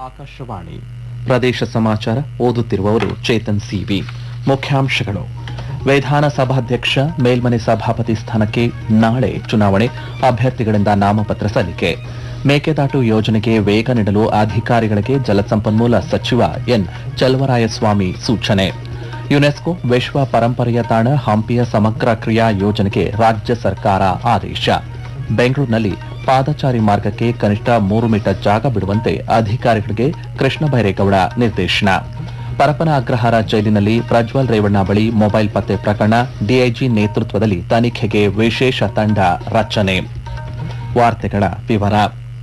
ಆಕಾಶವಾಣಿ ಪ್ರದೇಶ ಸಮಾಚಾರ ಓದುತ್ತಿರುವವರು ಚೇತನ್ ಸಿವಿ ಮುಖ್ಯಾಂಶಗಳು ವಿಧಾನಸಭಾಧ್ಯಕ್ಷ ಮೇಲ್ಮನೆ ಸಭಾಪತಿ ಸ್ಥಾನಕ್ಕೆ ನಾಳೆ ಚುನಾವಣೆ ಅಭ್ಯರ್ಥಿಗಳಿಂದ ನಾಮಪತ್ರ ಸಲ್ಲಿಕೆ ಮೇಕೆದಾಟು ಯೋಜನೆಗೆ ವೇಗ ನೀಡಲು ಅಧಿಕಾರಿಗಳಿಗೆ ಜಲಸಂಪನ್ಮೂಲ ಸಚಿವ ಎನ್ ಚಲವರಾಯಸ್ವಾಮಿ ಸೂಚನೆ ಯುನೆಸ್ಕೋ ವಿಶ್ವ ಪರಂಪರೆಯ ತಾಣ ಹಂಪಿಯ ಸಮಗ್ರ ಕ್ರಿಯಾ ಯೋಜನೆಗೆ ರಾಜ್ಯ ಸರ್ಕಾರ ಆದೇಶ ಬೆಂಗಳೂರಿನಲ್ಲಿ ಪಾದಚಾರಿ ಮಾರ್ಗಕ್ಕೆ ಕನಿಷ್ಠ ಮೂರು ಮೀಟರ್ ಜಾಗ ಬಿಡುವಂತೆ ಅಧಿಕಾರಿಗಳಿಗೆ ಕೃಷ್ಣ ಬೈರೇಗೌಡ ನಿರ್ದೇಶನ ಪರಪನ ಅಗ್ರಹಾರ ಜೈಲಿನಲ್ಲಿ ಪ್ರಜ್ವಲ್ ರೇವಣ್ಣ ಬಳಿ ಮೊಬೈಲ್ ಪತ್ತೆ ಪ್ರಕರಣ ಡಿಐಜಿ ನೇತೃತ್ವದಲ್ಲಿ ತನಿಖೆಗೆ ವಿಶೇಷ ತಂಡ ರಚನೆ ವಾರ್ತೆಗಳ ವಿವರ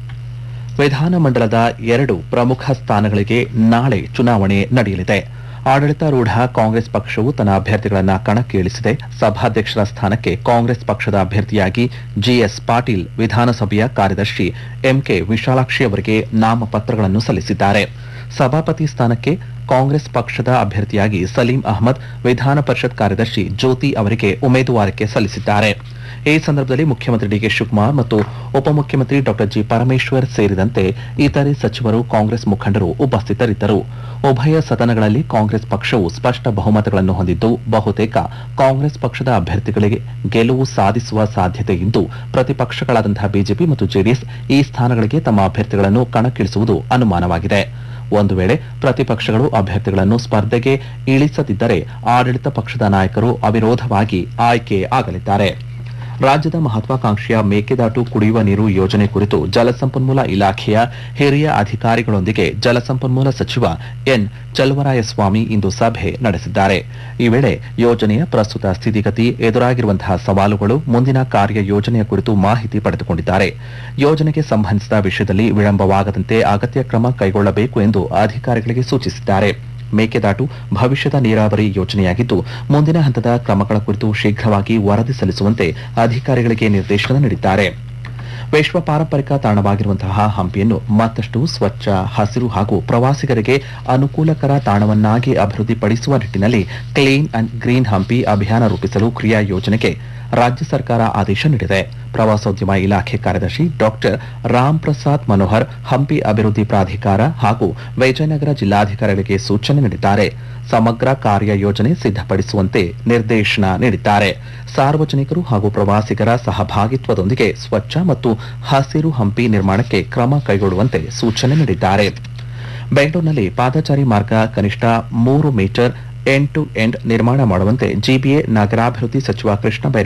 ವಿಧಾನಮಂಡಲದ ಎರಡು ಪ್ರಮುಖ ಸ್ಥಾನಗಳಿಗೆ ನಾಳೆ ಚುನಾವಣೆ ನಡೆಯಲಿದೆ ಆಡಳಿತಾರೂಢ ಕಾಂಗ್ರೆಸ್ ಪಕ್ಷವು ತನ್ನ ಅಭ್ಯರ್ಥಿಗಳನ್ನ ಕಣಕ್ಕೆ ಇಳಿಸಿದೆ ಸಭಾಧ್ಯಕ್ಷರ ಸ್ಥಾನಕ್ಕೆ ಕಾಂಗ್ರೆಸ್ ಪಕ್ಷದ ಅಭ್ಯರ್ಥಿಯಾಗಿ ಜಿಎಸ್ ಪಾಟೀಲ್ ವಿಧಾನಸಭೆಯ ಕಾರ್ಯದರ್ಶಿ ಎಂಕೆ ವಿಶಾಲಾಕ್ಷಿ ಅವರಿಗೆ ನಾಮಪತ್ರಗಳನ್ನು ಸಲ್ಲಿಸಿದ್ದಾರೆ ಸಭಾಪತಿ ಸ್ಥಾನಕ್ಕೆ ಕಾಂಗ್ರೆಸ್ ಪಕ್ಷದ ಅಭ್ಯರ್ಥಿಯಾಗಿ ಸಲೀಂ ಅಹಮದ್ ವಿಧಾನ ಪರಿಷತ್ ಕಾರ್ಯದರ್ಶಿ ಜ್ಯೋತಿ ಅವರಿಗೆ ಉಮೇದುವಾರಿಕೆ ಸಲ್ಲಿಸಿದ್ದಾರೆ ಈ ಸಂದರ್ಭದಲ್ಲಿ ಮುಖ್ಯಮಂತ್ರಿ ಡಿಕೆ ಶಿವಕುಮಾರ್ ಮತ್ತು ಉಪಮುಖ್ಯಮಂತ್ರಿ ಡಾಕ್ಟರ್ ಜಿ ಪರಮೇಶ್ವರ್ ಸೇರಿದಂತೆ ಇತರೆ ಸಚಿವರು ಕಾಂಗ್ರೆಸ್ ಮುಖಂಡರು ಉಪಸ್ಥಿತರಿದ್ದರು ಉಭಯ ಸದನಗಳಲ್ಲಿ ಕಾಂಗ್ರೆಸ್ ಪಕ್ಷವು ಸ್ಪಷ್ಟ ಬಹುಮತಗಳನ್ನು ಹೊಂದಿದ್ದು ಬಹುತೇಕ ಕಾಂಗ್ರೆಸ್ ಪಕ್ಷದ ಅಭ್ಯರ್ಥಿಗಳಿಗೆ ಗೆಲುವು ಸಾಧಿಸುವ ಸಾಧ್ಯತೆ ಇದ್ದು ಪ್ರತಿಪಕ್ಷಗಳಾದಂತಹ ಬಿಜೆಪಿ ಮತ್ತು ಜೆಡಿಎಸ್ ಈ ಸ್ಥಾನಗಳಿಗೆ ತಮ್ಮ ಅಭ್ಯರ್ಥಿಗಳನ್ನು ಕಣಕ್ಕಿಳಿಸುವುದು ಅನುಮಾನವಾಗಿದೆ ಒಂದು ವೇಳೆ ಪ್ರತಿಪಕ್ಷಗಳು ಅಭ್ಯರ್ಥಿಗಳನ್ನು ಸ್ಪರ್ಧೆಗೆ ಇಳಿಸದಿದ್ದರೆ ಆಡಳಿತ ಪಕ್ಷದ ನಾಯಕರು ಅವಿರೋಧವಾಗಿ ಆಯ್ಕೆ ಆಗಲಿದ್ದಾರೆ ರಾಜ್ಯದ ಮಹತ್ವಾಕಾಂಕ್ಷೆಯ ಮೇಕೆದಾಟು ಕುಡಿಯುವ ನೀರು ಯೋಜನೆ ಕುರಿತು ಜಲಸಂಪನ್ಮೂಲ ಇಲಾಖೆಯ ಹಿರಿಯ ಅಧಿಕಾರಿಗಳೊಂದಿಗೆ ಜಲಸಂಪನ್ಮೂಲ ಸಚಿವ ಎನ್ ಚಲವರಾಯಸ್ವಾಮಿ ಇಂದು ಸಭೆ ನಡೆಸಿದ್ದಾರೆ ಈ ವೇಳೆ ಯೋಜನೆಯ ಪ್ರಸ್ತುತ ಸ್ಥಿತಿಗತಿ ಎದುರಾಗಿರುವಂತಹ ಸವಾಲುಗಳು ಮುಂದಿನ ಕಾರ್ಯ ಯೋಜನೆಯ ಕುರಿತು ಮಾಹಿತಿ ಪಡೆದುಕೊಂಡಿದ್ದಾರೆ ಯೋಜನೆಗೆ ಸಂಬಂಧಿಸಿದ ವಿಷಯದಲ್ಲಿ ವಿಳಂಬವಾಗದಂತೆ ಅಗತ್ಯ ಕ್ರಮ ಕೈಗೊಳ್ಳಬೇಕು ಎಂದು ಅಧಿಕಾರಿಗಳಿಗೆ ಸೂಚಿಸಿದ್ದಾರೆ ಮೇಕೆದಾಟು ಭವಿಷ್ಯದ ನೀರಾವರಿ ಯೋಜನೆಯಾಗಿದ್ದು ಮುಂದಿನ ಹಂತದ ಕ್ರಮಗಳ ಕುರಿತು ಶೀಘ್ರವಾಗಿ ವರದಿ ಸಲ್ಲಿಸುವಂತೆ ಅಧಿಕಾರಿಗಳಿಗೆ ನಿರ್ದೇಶನ ನೀಡಿದ್ದಾರೆ ವಿಶ್ವ ಪಾರಂಪರಿಕ ತಾಣವಾಗಿರುವಂತಹ ಹಂಪಿಯನ್ನು ಮತ್ತಷ್ಟು ಸ್ವಚ್ಛ ಹಸಿರು ಹಾಗೂ ಪ್ರವಾಸಿಗರಿಗೆ ಅನುಕೂಲಕರ ತಾಣವನ್ನಾಗಿ ಅಭಿವೃದ್ಧಿಪಡಿಸುವ ನಿಟ್ಟಿನಲ್ಲಿ ಕ್ಲೀನ್ ಅಂಡ್ ಗ್ರೀನ್ ಹಂಪಿ ಅಭಿಯಾನ ರೂಪಿಸಲು ಕ್ರಿಯಾ ಯೋಜನೆಗೆ ರಾಜ್ಯ ಸರ್ಕಾರ ಆದೇಶ ನೀಡಿದೆ ಪ್ರವಾಸೋದ್ಯಮ ಇಲಾಖೆ ಕಾರ್ಯದರ್ಶಿ ಡಾಕ್ಟರ್ ರಾಮ್ ಪ್ರಸಾದ್ ಮನೋಹರ್ ಹಂಪಿ ಅಭಿವೃದ್ಧಿ ಪ್ರಾಧಿಕಾರ ಹಾಗೂ ವಿಜಯನಗರ ಜಿಲ್ಲಾಧಿಕಾರಿಗಳಿಗೆ ಸೂಚನೆ ನೀಡಿದ್ದಾರೆ ಸಮಗ್ರ ಕಾರ್ಯ ಯೋಜನೆ ಸಿದ್ಧಪಡಿಸುವಂತೆ ನಿರ್ದೇಶನ ನೀಡಿದ್ದಾರೆ ಸಾರ್ವಜನಿಕರು ಹಾಗೂ ಪ್ರವಾಸಿಗರ ಸಹಭಾಗಿತ್ವದೊಂದಿಗೆ ಸ್ವಚ್ಛ ಮತ್ತು ಹಸಿರು ಹಂಪಿ ನಿರ್ಮಾಣಕ್ಕೆ ಕ್ರಮ ಕೈಗೊಳ್ಳುವಂತೆ ಸೂಚನೆ ನೀಡಿದ್ದಾರೆ ಬೆಂಗಳೂರಿನಲ್ಲಿ ಪಾದಚಾರಿ ಮಾರ್ಗ ಕನಿಷ್ಠ ಮೂರು ಮೀಟರ್ ಎಂಡ್ ಟು ಎಂಡ್ ನಿರ್ಮಾಣ ಮಾಡುವಂತೆ ಜಿಬಿಎ ನಗರಾಭಿವೃದ್ಧಿ ಸಚಿವ ಕೃಷ್ಣ ಬೈರೇಗೌಡ